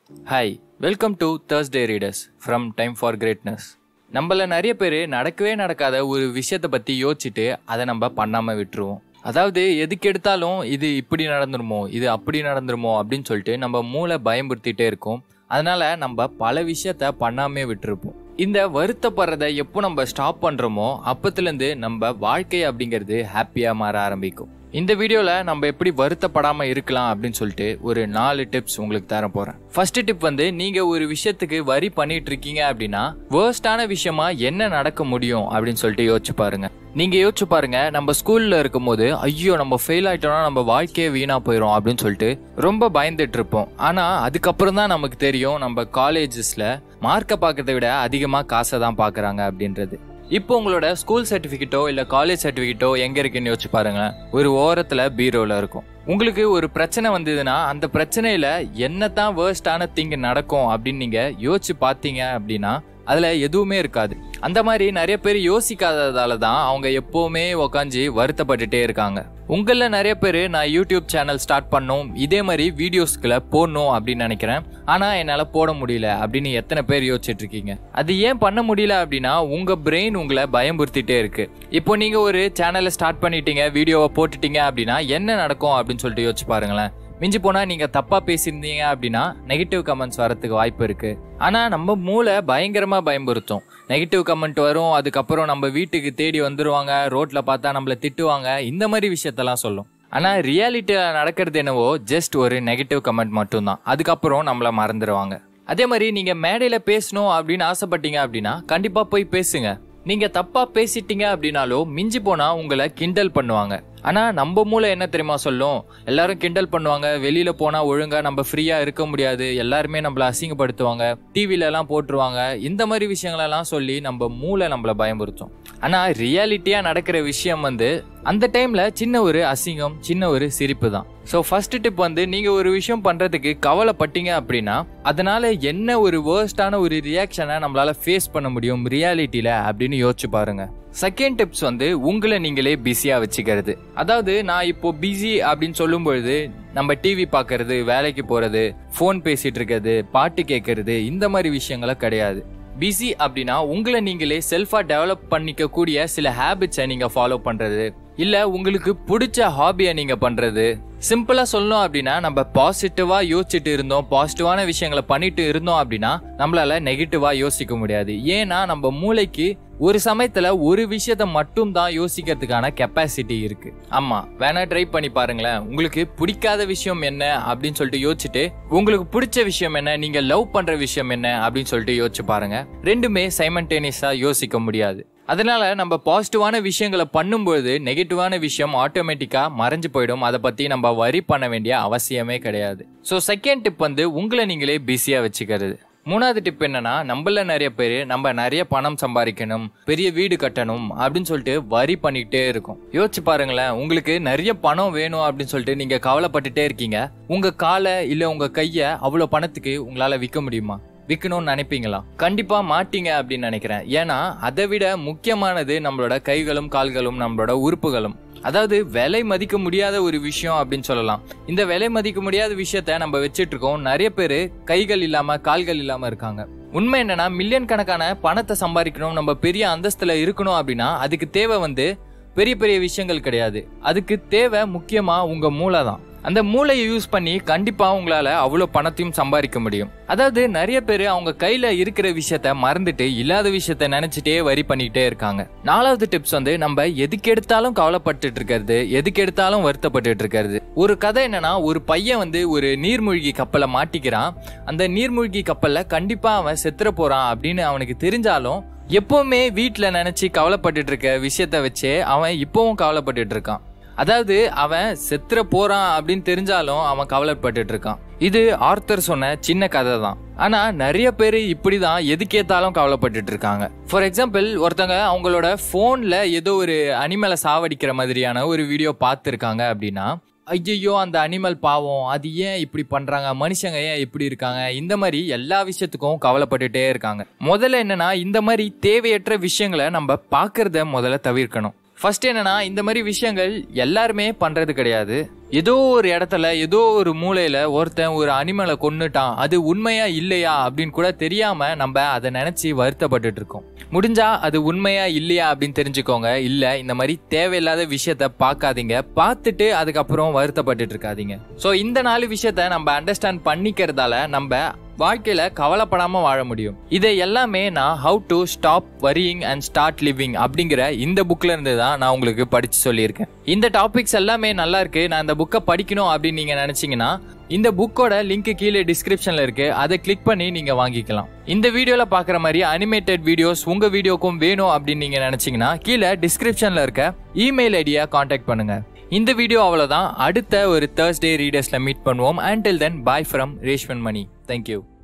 hi welcome to Thursday readers from time for greatness நம்மள நிறைய பேர் நடக்கவே நடக்காத ஒரு விஷயத்தை பற்றி யோசிச்சுட்டு அதை நம்ம பண்ணாமல் விட்டுருவோம் அதாவது எதுக்கு எடுத்தாலும் இது இப்படி நடந்துருமோ இது அப்படி நடந்துருமோ அப்படின்னு சொல்லிட்டு நம்ம மூளை பயமுறுத்திட்டே இருக்கும் அதனால நம்ம பல விஷயத்த பண்ணாமே விட்டுருப்போம் இந்த வருத்தப்படுறதை எப்போ நம்ம ஸ்டாப் பண்ணுறோமோ அப்பத்துலேருந்து நம்ம வாழ்க்கை அப்படிங்கிறது ஹாப்பியாக மாற ஆரம்பிக்கும் இந்த வீடியோவில் நம்ம எப்படி வருத்தப்படாமல் இருக்கலாம் அப்படின்னு சொல்லிட்டு ஒரு நாலு டிப்ஸ் உங்களுக்கு தர போகிறேன் ஃபர்ஸ்ட் டிப் வந்து நீங்கள் ஒரு விஷயத்துக்கு வரி பண்ணிட்டு இருக்கீங்க அப்படின்னா வேர்ஸ்டான விஷயமா என்ன நடக்க முடியும் அப்படின்னு சொல்லிட்டு யோசிச்சு பாருங்க நீங்க யோசிச்சு பாருங்க நம்ம ஸ்கூல்ல இருக்கும்போது ஐயோ நம்ம ஃபெயில் ஆயிட்டோம்னா நம்ம வாழ்க்கையே வீணா போயிடும் அப்படின்னு சொல்லிட்டு ரொம்ப பயந்துட்டு இருப்போம் ஆனா அதுக்கப்புறம் தான் நமக்கு தெரியும் நம்ம காலேஜஸ்ல மார்க்கை பார்க்கறத விட அதிகமா காசை தான் பாக்குறாங்க அப்படின்றது இப்போ உங்களோட ஸ்கூல் சர்டிஃபிகேட்டோ இல்ல காலேஜ் சர்டிஃபிகேட்டோ எங்க இருக்குன்னு யோசிச்சு பாருங்க ஒரு ஓரத்துல பீரோல இருக்கும் உங்களுக்கு ஒரு பிரச்சனை வந்ததுன்னா அந்த பிரச்சனையில என்னதான் வேர்ஸ்டான திங் நடக்கும் அப்படின்னு நீங்க யோசிச்சு பார்த்தீங்க அப்படின்னா அதுல எதுவுமே இருக்காது அந்த மாதிரி நிறைய பேர் யோசிக்காததால தான் அவங்க எப்பவுமே உக்காந்து வருத்தப்பட்டுட்டே இருக்காங்க உங்கள நிறைய பேர் நான் யூடியூப் சேனல் ஸ்டார்ட் பண்ணும் இதே மாதிரி வீடியோஸ்களை போடணும் அப்படின்னு நினைக்கிறேன் ஆனா என்னால போட முடியல அப்படின்னு எத்தனை பேர் யோசிச்சுட்டு இருக்கீங்க அது ஏன் பண்ண முடியல அப்படின்னா உங்க பிரெயின் உங்களை பயமுறுத்திட்டே இருக்கு இப்போ நீங்க ஒரு சேனலை ஸ்டார்ட் பண்ணிட்டீங்க வீடியோவை போட்டுட்டீங்க அப்படின்னா என்ன நடக்கும் அப்படின்னு சொல்லிட்டு யோசிச்சு பாருங்களேன் மிஞ்சி போனா நீங்க தப்பா பேசியிருந்தீங்க அப்படின்னா நெகட்டிவ் கமெண்ட்ஸ் வரதுக்கு வாய்ப்பு இருக்கு ஆனா நம்ம மூளை பயங்கரமா பயமுறுத்தும் நெகட்டிவ் கமெண்ட் வரும் அதுக்கப்புறம் நம்ம வீட்டுக்கு தேடி வந்துருவாங்க ரோட்ல பார்த்தா நம்மள திட்டுவாங்க இந்த மாதிரி விஷயத்தெல்லாம் சொல்லும் ஆனா ரியாலிட்டியில நடக்கிறது என்னவோ ஜஸ்ட் ஒரு நெகட்டிவ் கமெண்ட் மட்டும்தான் அதுக்கப்புறம் நம்மள மறந்துடுவாங்க அதே மாதிரி நீங்க மேடையில பேசணும் அப்படின்னு ஆசைப்பட்டீங்க அப்படின்னா கண்டிப்பா போய் பேசுங்க நீங்க தப்பா பேசிட்டீங்க அப்படின்னாலோ மிஞ்சி போனா உங்களை கிண்டல் பண்ணுவாங்க ஆனா நம்ம மூளை என்ன தெரியுமா சொல்லும் எல்லாரும் கிண்டல் பண்ணுவாங்க வெளியில போனா ஒழுங்கா நம்ம ஃப்ரீயா இருக்க முடியாது எல்லாருமே நம்மள அசிங்கப்படுத்துவாங்க டிவில எல்லாம் போட்டுருவாங்க இந்த மாதிரி விஷயங்களெல்லாம் சொல்லி நம்ம மூளை நம்மள பயமுறுத்தும் ஆனா ரியாலிட்டியா நடக்கிற விஷயம் வந்து அந்த டைம்ல சின்ன ஒரு அசிங்கம் சின்ன ஒரு சிரிப்பு தான் ஸோ ஃபர்ஸ்ட் டிப் வந்து நீங்க ஒரு விஷயம் பண்றதுக்கு கவலைப்பட்டீங்க அப்படின்னா அதனால என்ன ஒரு வேர்ஸ்டான ஒரு ரியாக்ஷனை நம்மளால ஃபேஸ் பண்ண முடியும் ரியாலிட்டியில அப்படின்னு யோசிச்சு பாருங்க செகண்ட் டிப்ஸ் வந்து உங்களை நீங்களே பிஸியா வச்சுக்கிறது அதாவது நான் இப்போ பிஸி அப்படின்னு சொல்லும் பொழுது நம்ம டிவி பார்க்கறது வேலைக்கு போறது ஃபோன் பேசிட்டு இருக்கிறது பாட்டு கேட்கறது இந்த மாதிரி விஷயங்கள கிடையாது பிஸி அப்படின்னா உங்களை நீங்களே செல்ஃபா டெவலப் பண்ணிக்க கூடிய சில ஹேபிட்ஸை நீங்க ஃபாலோ பண்றது இல்ல உங்களுக்கு பிடிச்ச ஹாபியை நீங்க பண்றது சிம்பிளா சொல்லணும் அப்படின்னா நம்ம பாசிட்டிவா யோசிச்சுட்டு இருந்தோம் பாசிட்டிவான விஷயங்களை பண்ணிட்டு இருந்தோம் அப்படின்னா நம்மளால நெகட்டிவா யோசிக்க முடியாது ஏன்னா நம்ம மூளைக்கு ஒரு சமயத்துல ஒரு விஷயத்த மட்டும் தான் யோசிக்கிறதுக்கான கெப்பாசிட்டி இருக்கு ஆமா வேணா ட்ரை பண்ணி பாருங்களேன் உங்களுக்கு பிடிக்காத விஷயம் என்ன அப்படின்னு சொல்லிட்டு யோசிச்சுட்டு உங்களுக்கு பிடிச்ச விஷயம் என்ன நீங்க லவ் பண்ற விஷயம் என்ன அப்படின்னு சொல்லிட்டு யோசிச்சு பாருங்க ரெண்டுமே சைமன்டேனியஸா யோசிக்க முடியாது அதனால நம்ம பாசிட்டிவான விஷயங்களை பண்ணும்போது நெகட்டிவான விஷயம் ஆட்டோமேட்டிக்கா மறைஞ்சு போயிடும் அதை பத்தி நம்ம வரி பண்ண வேண்டிய அவசியமே கிடையாது ஸோ செகண்ட் டிப் வந்து உங்களை நீங்களே பிஸியா வச்சுக்கிறது மூணாவது டிப் என்னன்னா நம்மள நிறைய பேர் நம்ம நிறைய பணம் சம்பாதிக்கணும் பெரிய வீடு கட்டணும் அப்படின்னு சொல்லிட்டு வரி பண்ணிக்கிட்டே இருக்கும் யோசிச்சு பாருங்களேன் உங்களுக்கு நிறைய பணம் வேணும் அப்படின்னு சொல்லிட்டு நீங்க கவலைப்பட்டுட்டே இருக்கீங்க உங்க காலை இல்ல உங்க கைய அவ்வளவு பணத்துக்கு உங்களால விற்க முடியுமா விற்கணும்னு நினைப்பீங்களா கண்டிப்பா மாட்டீங்க அப்படின்னு நினைக்கிறேன் ஏன்னா அதை விட முக்கியமானது நம்மளோட கைகளும் கால்களும் நம்மளோட உறுப்புகளும் அதாவது விலை மதிக்க முடியாத ஒரு விஷயம் அப்படின்னு சொல்லலாம் இந்த விலை மதிக்க முடியாத விஷயத்த நம்ம வச்சிட்டு இருக்கோம் நிறைய பேர் கைகள் இல்லாம கால்கள் இல்லாம இருக்காங்க உண்மை என்னன்னா மில்லியன் கணக்கான பணத்தை சம்பாதிக்கணும் நம்ம பெரிய அந்தஸ்துல இருக்கணும் அப்படின்னா அதுக்கு தேவை வந்து பெரிய பெரிய விஷயங்கள் கிடையாது அதுக்கு தேவை முக்கியமா உங்க மூளை தான் அந்த மூளையை யூஸ் பண்ணி கண்டிப்பா உங்களால அவ்வளவு பணத்தையும் சம்பாதிக்க முடியும் அதாவது நிறைய பேர் அவங்க கையில இருக்கிற விஷயத்த மறந்துட்டு இல்லாத விஷயத்த நினைச்சிட்டே வரி பண்ணிட்டே இருக்காங்க நாலாவது டிப்ஸ் வந்து நம்ம எதுக்கு எடுத்தாலும் கவலைப்பட்டுட்டு இருக்கிறது எதுக்கு எடுத்தாலும் வருத்தப்பட்டுட்டு இருக்கிறது ஒரு கதை என்னன்னா ஒரு பையன் வந்து ஒரு நீர்மூழ்கி கப்பலை மாட்டிக்கிறான் அந்த நீர்மூழ்கி கப்பல்ல கண்டிப்பா அவன் செத்துற போறான் அப்படின்னு அவனுக்கு தெரிஞ்சாலும் எப்பவுமே வீட்டில் நினைச்சு கவலைப்பட்டுட்டு இருக்க விஷயத்த வச்சே அவன் இப்பவும் கவலைப்பட்டுட்டு இருக்கான் அதாவது அவன் செத்துற போறான் அப்படின்னு தெரிஞ்சாலும் அவன் கவலைப்பட்டுட்டு இருக்கான் இது ஆர்த்தர் சொன்ன சின்ன கதை தான் ஆனா நிறைய பேர் இப்படிதான் எதுக்கேத்தாலும் கவலைப்பட்டுட்டு இருக்காங்க ஃபார் எக்ஸாம்பிள் ஒருத்தங்க அவங்களோட போன்ல ஏதோ ஒரு அனிமலை சாவடிக்கிற மாதிரியான ஒரு வீடியோ பார்த்துருக்காங்க அப்படின்னா ஐயோ அந்த அனிமல் பாவம் அது ஏன் இப்படி பண்றாங்க மனுஷங்க ஏன் இப்படி இருக்காங்க இந்த மாதிரி எல்லா விஷயத்துக்கும் கவலைப்பட்டுட்டே இருக்காங்க முதல்ல என்னன்னா இந்த மாதிரி தேவையற்ற விஷயங்களை நம்ம பார்க்கறத முதல்ல தவிர்க்கணும் ஃபர்ஸ்ட் என்னன்னா இந்த மாதிரி விஷயங்கள் எல்லாருமே பண்றது கிடையாது ஏதோ ஒரு இடத்துல ஏதோ ஒரு மூலையில ஒருத்தன் ஒரு அனிமலை கொன்னுட்டான் அது உண்மையா இல்லையா அப்படின்னு கூட தெரியாம நம்ம அதை நினைச்சு வருத்தப்பட்டுட்டு இருக்கோம் முடிஞ்சா அது உண்மையா இல்லையா அப்படின்னு தெரிஞ்சுக்கோங்க இல்ல இந்த மாதிரி தேவையில்லாத விஷயத்த பார்க்காதீங்க பார்த்துட்டு அதுக்கப்புறம் வருத்தப்பட்டுட்டு இருக்காதீங்க ஸோ இந்த நாலு விஷயத்த நம்ம அண்டர்ஸ்டாண்ட் பண்ணிக்கிறதால நம்ம வாழ்க்கையில கவலைப்படாம வாழ முடியும் இதை எல்லாமே நான் how to stop worrying and start living அப்படிங்கிற இந்த புக்ல இருந்து தான் நான் உங்களுக்கு படிச்சு சொல்லியிருக்கேன் இந்த டாபிக்ஸ் எல்லாமே நல்லா இருக்கு நான் இந்த புக்கை படிக்கணும் அப்படின்னு நீங்க நினைச்சீங்கன்னா இந்த புக்கோட லிங்க் கீழே டிஸ்கிரிப்ஷன்ல இருக்கு அதை கிளிக் பண்ணி நீங்க வாங்கிக்கலாம் இந்த வீடியோல பாக்குற மாதிரி அனிமேட்டட் வீடியோஸ் உங்க வீடியோக்கும் வேணும் அப்படின்னு நீங்க நினைச்சீங்கன்னா கீழே டிஸ்கிரிப்ஷன்ல இருக்க இமெயில் ஐடியா காண்டாக்ட் பண்ணுங்க இந்த வீடியோ அவ்வளவுதான் அடுத்த ஒரு தேர்ஸ்டே ரீடர்ஸ்ல மீட் பண்ணுவோம் until then bye from Reshman Mani thank you